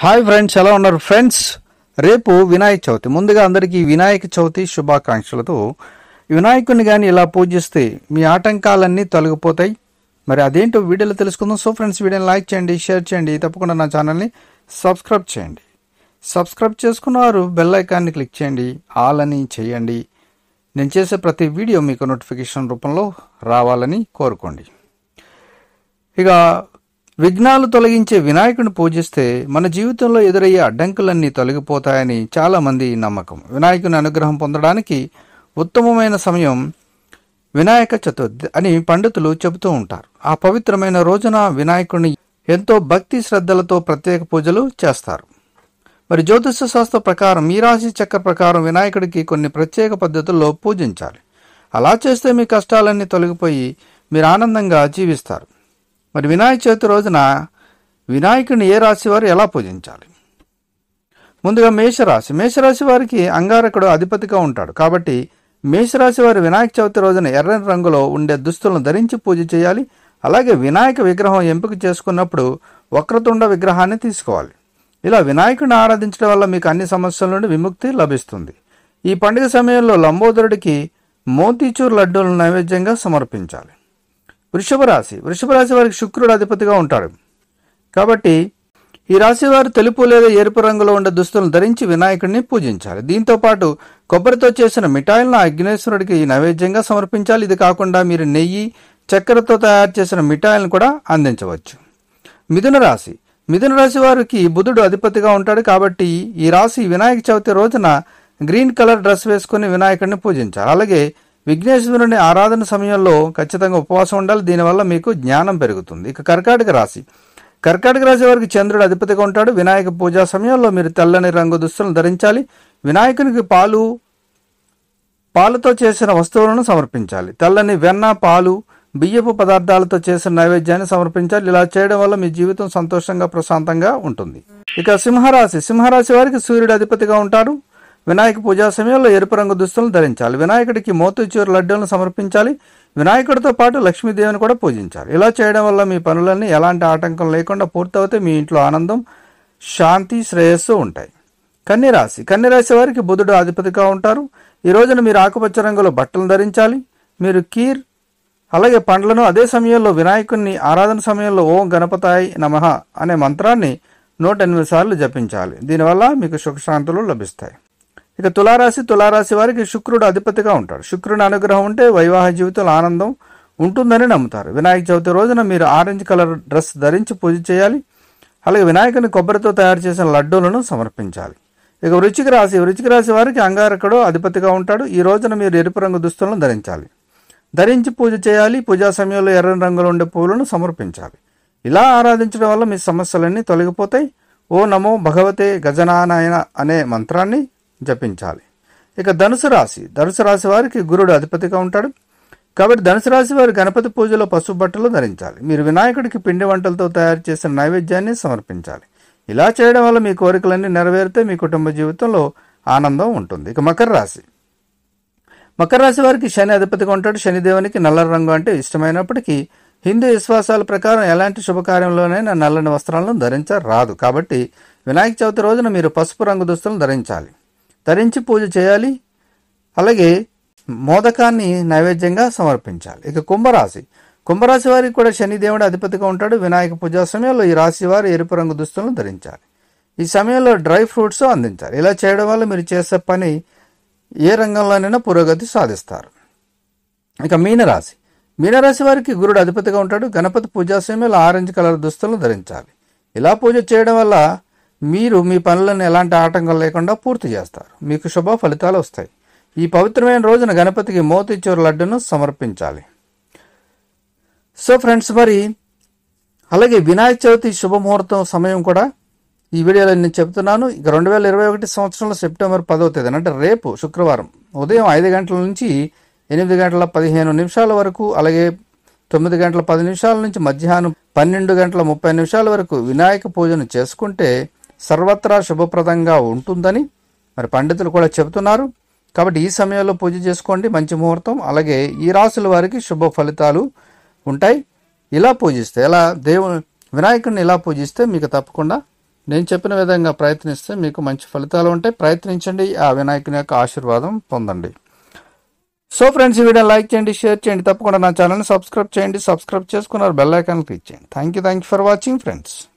hi friends ఎలా ఉన్నారు friends రేపు వినాయక చవితి ముందుగా అందరికీ వినాయక చవితి శుభాకాంక్షలతో వినాయకుడిని కానీ ఇలా పూజిస్తే మీ ఆటంకాలన్నీ తొలగిపోతాయి మరి అదేంటో వీడియోలో తెలుసుకుందాం సో ఫ్రెండ్స్ వీడియోని లైక్ చేయండి షేర్ చేయండి తప్పకుండా నా ఛానల్ని సబ్స్క్రైబ్ చేయండి సబ్స్క్రైబ్ చేసుకున్నవారు బెల్ ఐకాన్ని క్లిక్ చేయండి ఆల్ అని చేయండి నేను చేసే ప్రతి వీడియో మీకు నోటిఫికేషన్ రూపంలో రావాలని కోరుకోండి ఇక విఘ్నాలు తొలగించే వినాయకుడిని పూజిస్తే మన జీవితంలో ఎదురయ్యే అడ్డంకులన్నీ తొలగిపోతాయని చాలామంది నమ్మకం వినాయకుని అనుగ్రహం పొందడానికి ఉత్తమమైన సమయం వినాయక చతుర్థి అని పండితులు చెబుతూ ఉంటారు ఆ పవిత్రమైన రోజున వినాయకుడిని ఎంతో భక్తి శ్రద్ధలతో ప్రత్యేక పూజలు చేస్తారు మరి జ్యోతిష శాస్త్ర ప్రకారం ఈ రాశి చక్ర ప్రకారం వినాయకుడికి కొన్ని ప్రత్యేక పద్ధతుల్లో పూజించాలి అలా చేస్తే మీ కష్టాలన్నీ తొలగిపోయి మీరు ఆనందంగా జీవిస్తారు మరి వినాయక చవితి రోజున వినాయకుడిని ఏ రాశి వారు ఎలా పూజించాలి ముందుగా మేషరాశి మేషరాశి వారికి అంగారకుడు అధిపతిగా ఉంటాడు కాబట్టి మేషరాశి వారి వినాయక చవితి రోజున ఎర్రని రంగులో ఉండే దుస్తులను ధరించి పూజ చేయాలి అలాగే వినాయక విగ్రహం ఎంపిక చేసుకున్నప్పుడు వక్రతుండ విగ్రహాన్ని తీసుకోవాలి ఇలా వినాయకుడిని ఆరాధించడం వల్ల మీకు అన్ని సమస్యల నుండి విముక్తి లభిస్తుంది ఈ పండుగ సమయంలో లంబోదరుడికి మోతీచూర్ లడ్డూలను నైవేద్యంగా సమర్పించాలి వృషభ రాశి వృషభ రాశి వారికి శుక్రుడు అధిపతిగా ఉంటాడు కాబట్టి ఈ రాశి వారు తెలుపు లేదా ఎరుపు రంగులో ఉండే దుస్తులను ధరించి వినాయకుడిని పూజించాలి దీంతో పాటు కొబ్బరితో చేసిన మిఠాయిలను అగ్నేశ్వరుడికి నైవేద్యంగా సమర్పించాలి ఇది కాకుండా మీరు నెయ్యి చక్కెరతో తయారు చేసిన మిఠాయిలను కూడా అందించవచ్చు మిథున రాశి మిథున రాశి వారికి బుధుడు అధిపతిగా ఉంటాడు కాబట్టి ఈ రాశి వినాయక చవితి రోజున గ్రీన్ కలర్ డ్రెస్ వేసుకుని వినాయకుడిని పూజించాలి అలాగే విఘ్నేశ్వరుని ఆరాధన సమయంలో ఖచ్చితంగా ఉపవాసం ఉండాలి దీనివల్ల మీకు జ్ఞానం పెరుగుతుంది ఇక కర్కాటక రాశి కర్కాటక రాశి వారికి చంద్రుడు అధిపతిగా ఉంటాడు వినాయక పూజా సమయంలో మీరు తెల్లని రంగు దుస్తులను ధరించాలి వినాయకునికి పాలు పాలతో చేసిన వస్తువులను సమర్పించాలి తెల్లని వెన్న పాలు బియ్యపు పదార్థాలతో చేసిన నైవేద్యాన్ని సమర్పించాలి ఇలా చేయడం వల్ల మీ జీవితం సంతోషంగా ప్రశాంతంగా ఉంటుంది ఇక సింహరాశి సింహరాశి వారికి సూర్యుడు అధిపతిగా ఉంటారు వినాయక పూజా సమయంలో ఎరుపు రంగు దుస్తులను ధరించాలి వినాయకుడికి మోతుచూరు లడ్డూలను సమర్పించాలి వినాయకుడితో పాటు లక్ష్మీదేవిని కూడా పూజించాలి ఇలా చేయడం వల్ల మీ పనులన్నీ ఎలాంటి ఆటంకం లేకుండా పూర్తవుతే మీ ఇంట్లో ఆనందం శాంతి శ్రేయస్సు ఉంటాయి కన్యరాశి కన్యరాశి వారికి బుధుడు అధిపతిగా ఉంటారు ఈ రోజున మీరు ఆకుపచ్చ రంగులో బట్టలు ధరించాలి మీరు కీర్ అలాగే పండ్లను అదే సమయంలో వినాయకుడిని ఆరాధన సమయంలో ఓం గణపతాయి నమః అనే మంత్రాన్ని నూట ఎనిమిది సార్లు జపించాలి దీనివల్ల మీకు సుఖశాంతులు లభిస్తాయి ఇక తులారాశి తులారాశి వారికి శుక్రుడు అధిపతిగా ఉంటాడు శుక్రుని అనుగ్రహం ఉంటే వైవాహిక జీవితంలో ఆనందం ఉంటుందని నమ్ముతారు వినాయక చవితి రోజున మీరు ఆరెంజ్ కలర్ డ్రెస్ ధరించి పూజ చేయాలి అలాగే వినాయకుని కొబ్బరితో తయారు చేసిన లడ్డూలను సమర్పించాలి ఇక వృచ్చిక రాశి వృచ్చిక రాశి వారికి అంగారకుడు అధిపతిగా ఉంటాడు ఈ రోజున మీరు ఎరుపు రంగు దుస్తులను ధరించాలి ధరించి పూజ చేయాలి పూజా సమయంలో ఎర్రని రంగులో ఉండే పూలను సమర్పించాలి ఇలా ఆరాధించడం వల్ల మీ సమస్యలన్నీ తొలగిపోతాయి ఓ నమో భగవతే గజనానాయన అనే మంత్రాన్ని జపించాలి ఇక ధనుసు రాశి ధనుసు రాశి వారికి గురుడు అధిపతిగా ఉంటాడు కాబట్టి ధనుసు రాశి వారి గణపతి పూజలో పసుపు బట్టలు ధరించాలి మీరు వినాయకుడికి పిండి వంటలతో తయారు చేసిన నైవేద్యాన్ని సమర్పించాలి ఇలా చేయడం వల్ల మీ కోరికలన్నీ నెరవేరితే మీ కుటుంబ జీవితంలో ఆనందం ఉంటుంది ఇక మకర రాశి మకర రాశి వారికి శని అధిపతిగా ఉంటాడు శనిదేవునికి నల్ల రంగు అంటే ఇష్టమైనప్పటికీ హిందూ విశ్వాసాల ప్రకారం ఎలాంటి శుభకార్యంలోనైనా నల్లని వస్త్రాలను ధరించరాదు కాబట్టి వినాయక చవితి రోజున మీరు పసుపు రంగు దుస్తులను ధరించాలి ధరించి పూజ చేయాలి అలాగే మోదకాన్ని నైవేద్యంగా సమర్పించాలి ఇక కుంభరాశి కుంభరాశి వారికి కూడా శనిదేవుడు అధిపతిగా ఉంటాడు వినాయక పూజా సమయంలో ఈ రాశి వారు ఎరుపు రంగు దుస్తులను ధరించాలి ఈ సమయంలో డ్రై ఫ్రూట్స్ అందించాలి ఇలా చేయడం వల్ల మీరు చేసే పని ఏ రంగంలోనైనా పురోగతి సాధిస్తారు ఇక మీనరాశి మీనరాశి వారికి గురుడు అధిపతిగా ఉంటాడు గణపతి పూజా సమయంలో ఆరెంజ్ కలర్ దుస్తులను ధరించాలి ఇలా పూజ చేయడం వల్ల మీరు మీ పనులను ఎలాంటి ఆటంకం లేకుండా పూర్తి చేస్తారు మీకు శుభ ఫలితాలు వస్తాయి ఈ పవిత్రమైన రోజున గణపతికి మోతిచూరు లడ్డును సమర్పించాలి సో ఫ్రెండ్స్ మరి అలాగే వినాయక చవితి శుభముహూర్తం సమయం కూడా ఈ వీడియోలో నేను చెప్తున్నాను ఇక రెండు వేల ఇరవై ఒకటి సంవత్సరంలో సెప్టెంబర్ పదవ తేదీన అంటే రేపు శుక్రవారం ఉదయం ఐదు గంటల నుంచి ఎనిమిది గంటల పదిహేను నిమిషాల వరకు అలాగే తొమ్మిది గంటల పది నిమిషాల నుంచి మధ్యాహ్నం పన్నెండు గంటల ముప్పై నిమిషాల వరకు వినాయక పూజను చేసుకుంటే సర్వత్రా శుభప్రదంగా ఉంటుందని మరి పండితులు కూడా చెబుతున్నారు కాబట్టి ఈ సమయంలో పూజ చేసుకోండి మంచి ముహూర్తం అలాగే ఈ రాసుల వారికి శుభ ఫలితాలు ఉంటాయి ఇలా పూజిస్తే ఎలా దేవుని వినాయకుడిని ఇలా పూజిస్తే మీకు తప్పకుండా నేను చెప్పిన విధంగా ప్రయత్నిస్తే మీకు మంచి ఫలితాలు ఉంటాయి ప్రయత్నించండి ఆ వినాయకుని యొక్క ఆశీర్వాదం పొందండి సో ఫ్రెండ్స్ ఈ వీడియో లైక్ చేయండి షేర్ చేయండి తప్పకుండా నా ఛానల్ని సబ్స్క్రైబ్ చేయండి సబ్స్క్రైబ్ చేసుకున్నారు బెల్ ఐకాన్ క్లిక్ చేయండి thank you thank you for watching friends